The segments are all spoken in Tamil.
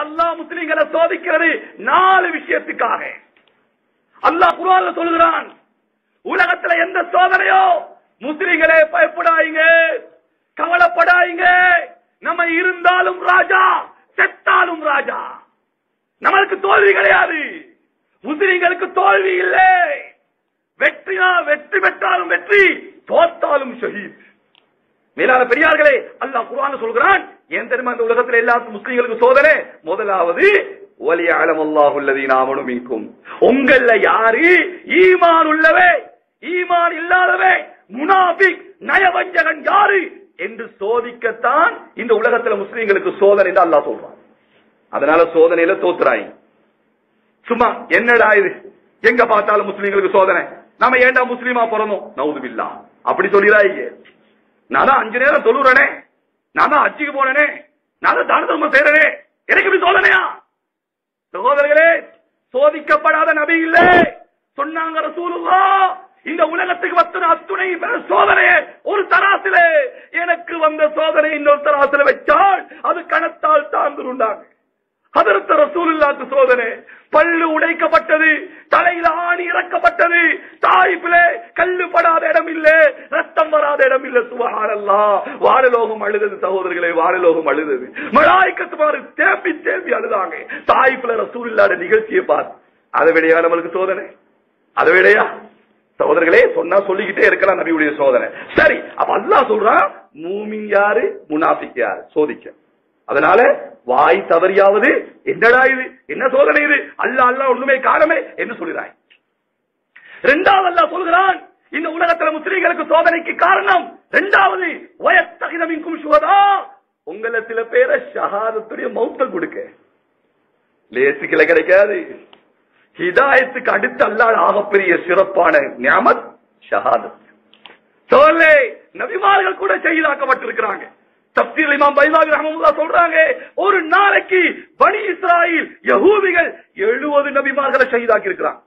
அல்லாஹ் முஸ்லிம்களை சோதிக்கிறது நாலு விஷயத்துக்காக அல்லாஹ் குர்ஆன்ல சொல்கிறான் உலகத்துல எந்த சோதனையோ முஸ்லிம்களே பயப்படாதீங்க கவலைப்படாதீங்க நம்ம இருந்தாலும் ராஜா செத்தாலும் ராஜா நம்மளுக்கு தோல்வி கிடையாது முஸ்லிம்களுக்கு தோல்வி இல்லை வெற்றினா வெற்றி பெற்றாலும் வெற்றி தோத்தாலும் ஷஹீத் மேலான பெரியார்களே அல்லாஹ் குர்ஆன் சொல்கிறான் ஏன் தெரியுமா இந்த உலகத்துல எல்லா முஸ்லிம்களுக்கு சோதனை முதலாவது வலியாலம் அல்லாஹுல்லதீன் ஆமனு மின்கும் உங்கள யாரு ஈமான் உள்ளவே ஈமான் இல்லாதவே முனாபிக் நயவஞ்சகன் யாரு என்று சோதிக்கத்தான் இந்த உலகத்துல முஸ்லிம்களுக்கு சோதனை தான் அல்லாஹ் சொல்றான் அதனால சோதனையில தோத்துறாய் சும்மா என்னடா இது எங்க பார்த்தாலும் முஸ்லிம்களுக்கு சோதனை நாம ஏன்டா முஸ்லீமா பிறந்தோம் நவுதுபில்லா அப்படி சொல்லிடாதீங்க நான் தான் அஞ்சு நேரம் தொழுறனே நான் தான் அச்சுக்கு போனனே நான் தான் தான தர்மம் செய்யறனே எனக்கு இப்படி சோதனையா சகோதரர்களே சோதிக்கப்படாத நபி இல்லை சொன்னாங்க ரசூலுல்லா இந்த உலகத்துக்கு வத்துன அத்துணை பேர் சோதனையே ஒரு தராசிலே எனக்கு வந்த சோதனை இன்னொரு தராசில வச்சால் அது கணத்தால் தாழ்ந்துருண்டாங்க அதற்கு ரசூலுல்லாக்கு சோதனை பல்லு உடைக்கப்பட்டது தலையில ஆணி இறக்கப்பட்டது தாய்ப்பிலே கல்லு படாத இடம் இல்ல ரத்தம் வராத இடம் இல்ல சுபஹானல்லா வாழலோகம் அழுதது சகோதரர்களே வாழலோகம் அழுதது மலாய்க்கத்து பாரு தேம்பி தேம்பி அழுதாங்க தாய்ப்பில ரசூலுல்லாட நிகழ்ச்சியை பார் அதை விடையா நம்மளுக்கு சோதனை அதை விடையா சகோதரர்களே சொன்னா சொல்லிக்கிட்டே இருக்கலாம் நபியுடைய சோதனை சரி அப்ப அல்லாஹ் சொல்றான் மூமின் யாரு முனாஃபிக் யாரு சோதிக்க அதனால வாய் தவறியாவது என்னடா இது என்ன சோதனை இது அல்ல அல்ல ஒண்ணுமே காரணமே என்று சொல்கிறாய் இரண்டாவது அல்லாஹ் சொல்கிறான் இந்த உலகத்துல முஸ்லீம்களுக்கு சோதனைக்கு காரணம் இரண்டாவது வயத்தகிதமிக்கும் சுவதா உங்கள சில பேரை ஷஹாதத்துடைய மௌத்த கொடுக்க லேசுக்கில கிடைக்காது ஹிதாயத்துக்கு அடுத்து அல்லாத ஆகப்பெரிய சிறப்பான ஞாமத் ஷஹாதத் சோலே நபிமார்கள் கூட செய்தாக்கப்பட்டிருக்கிறாங்க தப்சீர் இமாம் பைசாபி ரஹ்மத்துல்லாஹ் சொல்றாங்க ஒரு நாளைக்கு பனி இஸ்ராயில் யகூதிகள் 70 நபிமார்களை ஷஹீதாக்கி இருக்கிறாங்க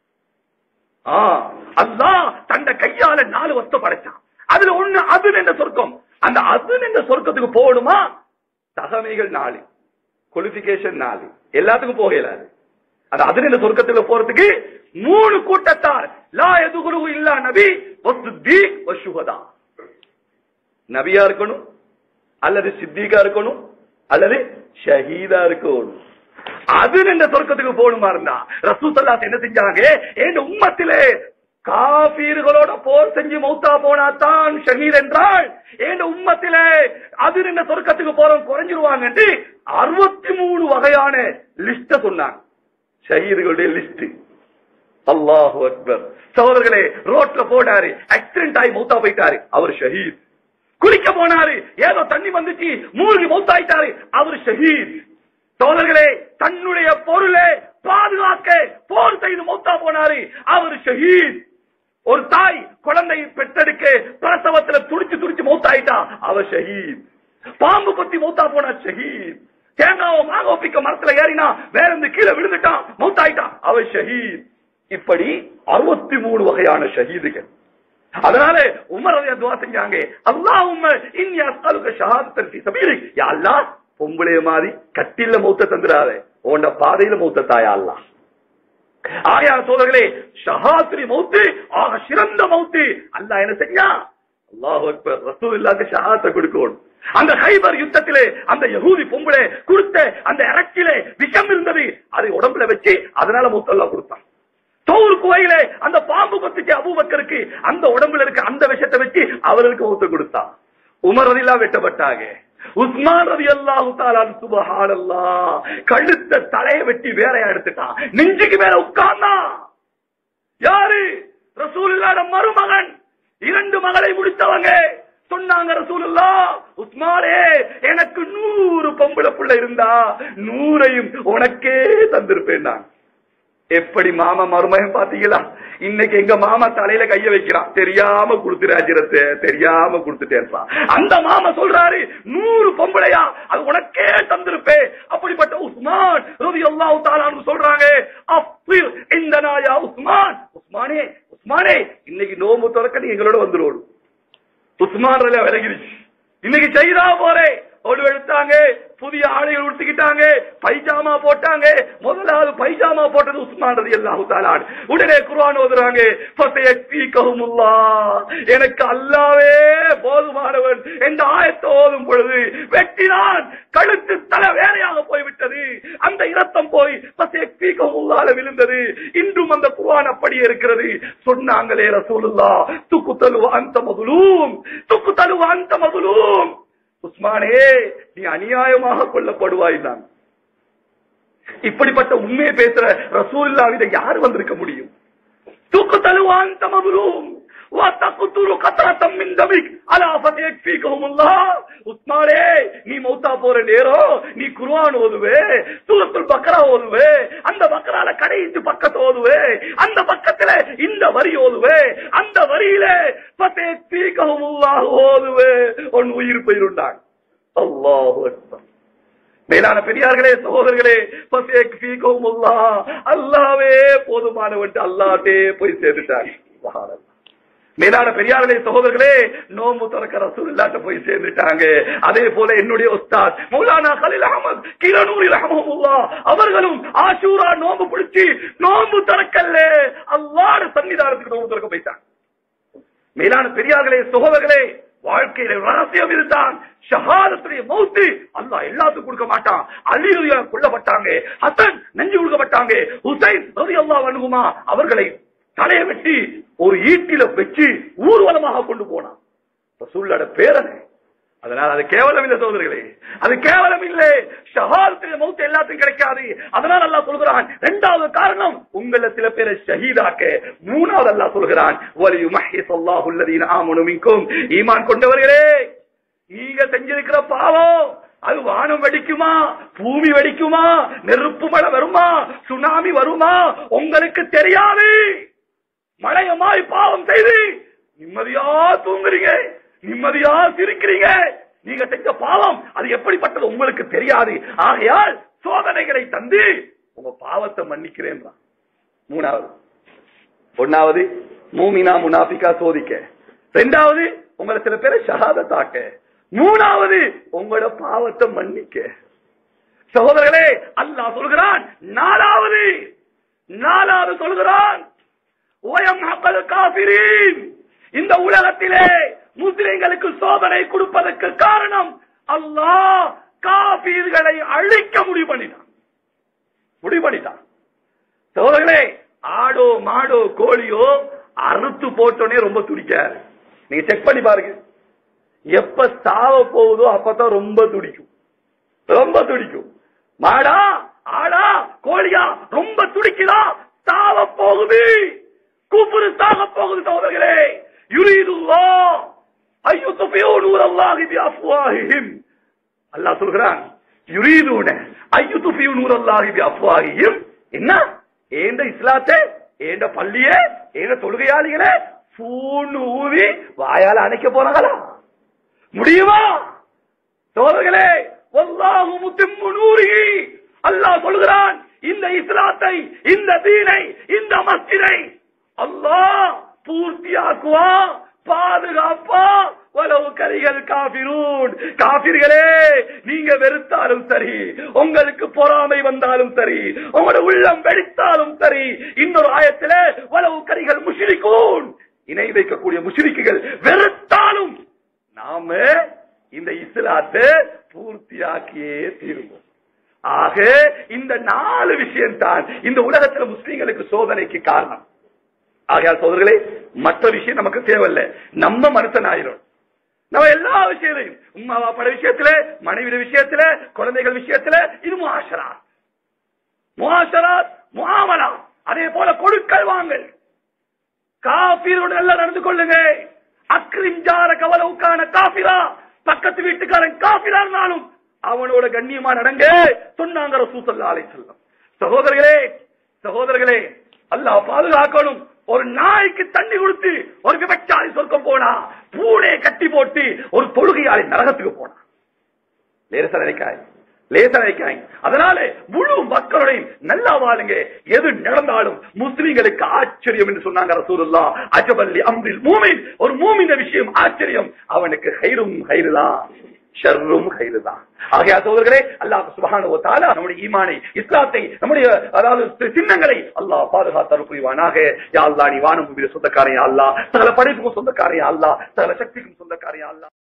ஆ அல்லாஹ் தந்த கையால நாலு வஸ்து படைச்சான் அதுல ஒண்ணு அது என்ற சொர்க்கம் அந்த அது என்ற சொர்க்கத்துக்கு போகணுமா தகமைகள் நாலு குவாலிபிகேஷன் நாலு எல்லாத்துக்கும் போக இயலாது அது அது என்ற சொர்க்கத்துல போறதுக்கு மூணு கூட்டத்தார் லா எதுகுரு இல்லா நபி வசுத்தி வசுகதா நபியா இருக்கணும் அல்லது சித்திகா இருக்கணும் அல்லது ஷஹீதா இருக்கணும் அது என்ற சொர்க்கத்துக்கு போகணுமா இருந்தா ரசூசல்லாஸ் என்ன செஞ்சாங்க என் உம்மத்திலே காபீர்களோட போர் செஞ்சு மௌத்தா போனா தான் ஷஹீத் என்றால் என் உம்மத்திலே அது என்ற சொர்க்கத்துக்கு போறோம் குறைஞ்சிருவாங்க அறுபத்தி மூணு வகையான லிஸ்ட சொன்னாங்க ஷஹீதுகளுடைய லிஸ்ட் அல்லாஹு அக்பர் சகோதரர்களே ரோட்ல போனாரு ஆக்சிடென்ட் ஆகி மௌத்தா போயிட்டாரு அவர் ஷஹீத் குளிக்க போனாரு ஏதோ தண்ணி வந்துச்சு மூழ்கி மௌத்தாயிட்டாரு அவர் ஷஹீத் சோதர்களே தன்னுடைய பொருளை பாதுகாக்க போர் செய்து மௌத்தா போனாரு அவர் ஷஹீத் ஒரு தாய் குழந்தை பெற்றெடுக்க பிரசவத்துல துடிச்சு துடிச்சு மௌத்தாயிட்டா அவர் ஷஹீத் பாம்பு கொத்தி மௌத்தா போனா ஷஹீத் தேங்காவை மாக ஒப்பிக்க மரத்துல ஏறினா வேற இருந்து கீழே விழுந்துட்டான் மௌத்தாயிட்டான் அவர் ஷஹீத் இப்படி அறுபத்தி மூணு வகையான ஷஹீதுகள் அதனால உமர் ரலியா துவா செஞ்சாங்க அல்லாஹும்ம இன்னி அஸ்அலுக ஷஹாதத்தன் ஃபீ சபீலிக் யா அல்லாஹ் பொம்பளைய மாதிரி கட்டில்ல மௌத்த தந்துராதே உன்ட பாதையில மௌத்த தாயா அல்லாஹ் ஆகையார் சோதர்களே ஷஹாத்ரி மௌத்து ஆக சிறந்த மௌத்து அல்லாஹ் என்ன செஞ்சா அல்லாஹ் அக்பர் ரசூலுல்லாஹ்க்கு ஷஹாத்தை கொடுக்கணும் அந்த ஹைபர் யுத்தத்திலே அந்த யகூதி பொம்பளை கொடுத்த அந்த இறக்கிலே விஷம் இருந்தது அதை உடம்புல வச்சு அதனால மௌத்தல்லா கொடுத்தான் தௌர் குவையிலே அந்த பாம்பு கொத்துச்சு அபூபக்கருக்கு அந்த உடம்புல இருக்க அந்த விஷத்தை வச்சு அவர்களுக்கு மௌத்த கொடுத்தான் உமர் ரதிலா வெட்டப்பட்டாங்க உஸ்மான் ரதி அல்லாஹு தாலான் சுபஹானல்லா கழுத்த தலையை வெட்டி வேறையா எடுத்துட்டான் நெஞ்சுக்கு மேல உட்கார்ந்தான் யாரு ரசூலுல்லாட மருமகன் இரண்டு மகளை முடித்தவங்க சொன்னாங்க ரசூலுல்லா உஸ்மானே எனக்கு நூறு பொம்பளை புள்ள இருந்தா நூறையும் உனக்கே தந்திருப்பேன் நான் எப்படி மாமா மருமகன் பாத்தீங்களா இன்னைக்கு எங்க மாமா தலையில கைய வைக்கிறான் தெரியாம கொடுத்துராஜிரத்தை தெரியாம கொடுத்துட்டேன் அந்த மாமா சொல்றாரு நூறு பொம்பளையா அது உனக்கே தந்திருப்பே அப்படிப்பட்ட உஸ்மான் ரவி அல்லாஹ் தாலான்னு சொல்றாங்க அஃபிர் இந்த நாயா உஸ்மான் உஸ்மானே உஸ்மானே இன்னைக்கு நோம்பு திறக்க நீ எங்களோட வந்துருவோம் உஸ்மான் ரலியா விலகிருச்சு இன்னைக்கு செய்தா போறே ஒடு எடுத்தாங்க புதிய ஆடைகள் உடுத்திக்கிட்டாங்க பைஜாமா போட்டாங்க முதலாவது பைஜாமா போட்டது உஸ்மான் ரதி அல்லாஹு தாலான் உடனே குர்ஆன் ஓதுறாங்க ஃபசயக்ஃபீகஹுமுல்லா எனக்கு அல்லாவே போதுமானவன் என்ற ஆயத்தை ஓதும் பொழுது வெட்டினான் கழுத்து தலை வேறையாக போய்விட்டது அந்த இரத்தம் போய் ஃபசயக்ஃபீகஹுல்லால விழுந்தது இன்றும் அந்த குர்ஆன் அப்படியே இருக்கிறது சொன்னாங்களே ரசூலுல்லாஹ் துக்குத்தலு அந்த மதுலூம் துக்குத்தலு அந்த மதுலூம் உஸ்மானே நீ அநியாயமாக கொல்லப்படுவாய் தான் இப்படிப்பட்ட உண்மையை பேசுற ரசூல்லாவிட யார் வந்திருக்க முடியும் தூக்கு தழுவான் தமதுரும் உஸ்மானே நீ மௌத்தா போற நேரம் நீ குர்ஆன் ஓதுவே சூரத்துல் பக்ரா ஓதுவே அந்த பக்ரால கடைசி பக்கத்தை ஓதுவே அந்த பக்கத்துல இந்த வரி ஓதுவே அந்த வரியில ஃபதேக்ஃபீகஹுமுல்லாஹ் ஓதுவே உன் உயிர் போயிருந்தாங்க அல்லாஹு அக்பர் மேலான பெரியார்களே சகோதரர்களே ஃபசேக்ஃபீகஹுமுல்லாஹ் அல்லாஹ்வே போதுமானவன் அல்லாஹ்ட்டே போய் சேர்ந்துட்டாங்க சுப்ஹானல்லாஹ் மேலான பெரியார்களே சகோதரர்களே நோம்பு திறக்க ரசூலுல்லாட்ட போய் சேர்ந்துட்டாங்க அதே போல என்னுடைய உஸ்தாத் மௌலானா கலீல் அஹமத் கிரனூரி ரஹமஹுல்லாஹ் அவர்களும் ஆஷூரா நோம்பு பிடிச்சி நோம்பு திறக்கல்ல அல்லாஹ்வுடைய சன்னிதானத்துக்கு நோம்பு திறக்க போயிட்டாங்க மேலான பெரியார்களே சகோதரர்களே வாழ்க்கையில ரகசியம் இருந்தான் ஷஹாதத்துடைய மௌத்து அல்லாஹ் எல்லாத்துக்கும் கொடுக்க மாட்டான் அலியா கொல்லப்பட்டாங்க ஹசன் நெஞ்சு கொடுக்கப்பட்டாங்க ஹுசைன் ரவி அல்லாஹ் அணுகுமா அவர்களை தலையை வெட்டி ஒரு ஈட்டில வச்சு ஊர்வலமாக கொண்டு போனான் ரசூல்லோட பேரனை அதனால அது கேவலம் இல்லை சோதர்களே அது கேவலம் இல்லை ஷஹாதத்துடைய மௌத்து எல்லாத்துக்கும் கிடைக்காது அதனால அல்லாஹ் சொல்கிறான் இரண்டாவது காரணம் உங்கள சில பேரை ஷஹீதாக்க மூணாவது அல்லாஹ் சொல்கிறான் வலியுமஹிஸ் அல்லாஹு அல்லதீன ஆமனு மின்கும் ஈமான் கொண்டவர்களே நீங்க செஞ்சிருக்கிற பாவம் அது வானம் வெடிக்குமா பூமி வெடிக்குமா நெருப்பு மழை வருமா சுனாமி வருமா உங்களுக்கு தெரியாது மழையமாய் பாவம் செய்து நிம்மதியா தூங்குறீங்க நிம்மதியா சிரிக்கிறீங்க நீங்க செஞ்ச பாவம் அது எப்படிப்பட்டது உங்களுக்கு தெரியாது ஆகையால் சோதனைகளை தந்து உங்க பாவத்தை மன்னிக்கிறேன் மூணாவது ஒன்னாவது மூமினா முனாபிகா சோதிக்க ரெண்டாவது உங்களை சில பேரை ஷஹாதத்தாக்க மூணாவது உங்களோட பாவத்தை மன்னிக்க சகோதரர்களே அல்லாஹ் சொல்கிறான் நாலாவது நாலாவது சொல்கிறான் ஓயம் மக்கள் காபிரீன் இந்த உலகத்திலே முஸ்லிம்களுக்கு சோதனை கொடுப்பதற்கு காரணம் அல்லாஹ் காபீர்களை அழிக்க முடிவு பண்ணினான் முடிவு பண்ணிட்டான் சோதர்களே ஆடோ மாடோ கோழியோ அறுத்து போட்டோனே ரொம்ப துடிக்காது நீங்க செக் பண்ணி பாருங்க எப்ப சாவ போகுதோ அப்பதான் ரொம்ப துடிக்கும் ரொம்ப துடிக்கும் மாடா ஆடா கோழியா ரொம்ப துடிக்குதா சாவ போகுது கூப்புரு சாக போகுது சகோதரர்களே யுரீதுல்லா ஐயோ துபியோ நூர் அல்லாஹி பி அஃப்வாஹிஹிம் அல்லாஹ் சொல்கிறான் யுரீதுன ஐயோ துபியோ நூர் அல்லாஹி பி அஃப்வாஹிஹிம் என்ன ஏண்ட இஸ்லாத்தை ஏண்ட பள்ளியே ஏண்ட தொழுகையாளிகளே பூண்டு ஊதி வாயால அணைக்க போறாங்களா முடியுமா சோதர்களே வல்லாஹு முத்திம்மு நூரிஹி அல்லாஹ் சொல்கிறான் இந்த இஸ்லாத்தை இந்த தீனை இந்த மஸ்ஜிதை அல்லாஹ் பூர்த்தியாக்குவா பாதுகாப்பா வலவு கரிகள் காபிரூன் காபிர்களே நீங்க வெறுத்தாலும் சரி உங்களுக்கு பொறாமை வந்தாலும் சரி உங்களோட உள்ளம் வெடித்தாலும் சரி இன்னொரு ஆயத்துல வலவு கரிகள் முஷிரிக்கூன் இணை வைக்கக்கூடிய முஷிரிக்குகள் வெறுத்தாலும் நாம இந்த இஸ்லாத்தை பூர்த்தியாக்கியே தீருவோம் ஆக இந்த நாலு விஷயம் தான் இந்த உலகத்துல முஸ்லீம்களுக்கு சோதனைக்கு காரணம் ஆகையால் சோதர்களே மற்ற விஷயம் நமக்கு தேவையில்லை நம்ம மனுஷன் ஆயிரும் நம்ம எல்லா விஷயத்திலையும் உமா பாப்பட விஷயத்துல மனைவி விஷயத்துல குழந்தைகள் விஷயத்துல இது முஆஷரா முஆஷராத் முஆமலா அதே போல கொடுக்கல் வாங்கல் காபீரோட எல்லாம் நடந்து கொள்ளுங்க அக்ரிம் ஜார கவலவுக்கான காபிரா பக்கத்து வீட்டுக்காரன் காபிரா இருந்தாலும் அவனோட கண்ணியமா நடங்க சொன்னாங்க ரசூசல்லா அலை செல்லம் சகோதரர்களே சகோதரர்களே அல்லாஹ் பாதுகாக்கணும் ஒரு நாய்க்கு தண்ணி கொடுத்து ஒரு விபச்சாரி சொர்க்கம் போனா பூனை கட்டி போட்டு ஒரு தொழுகையாளி நரகத்துக்கு போனா லேசா நினைக்காய் லேசா நினைக்காங்க அதனால முழு மக்களுடைய நல்லா வாழுங்க எது நடந்தாலும் முஸ்லிம்களுக்கு ஆச்சரியம் என்று சொன்னாங்க ரசூலுல்லா அஜபல்லி அம்ரில் மூமின் ஒரு மூமின விஷயம் ஆச்சரியம் அவனுக்கு ஹைரும் ஹைருதான் ஷர்ரும் கைதுதான் ஆகையா சோதர்களே அல்லாஹ் சுபஹானஹு வ தஆலா நம்முடைய ஈமானை இஸ்லாத்தை நம்முடைய அதாவது சின்னங்களை அல்லாஹ் பாதுகாத்தல் புரிவானாக யா அல்லாஹ் நீ வானம் பூமியில சொந்தக்காரன் யா அல்லாஹ் சகல படைப்புக்கும் சொந்தக்காரன் யா அல்லாஹ் சகல சக்திக்கும் சொந்தக்காரன் யா அல்லாஹ்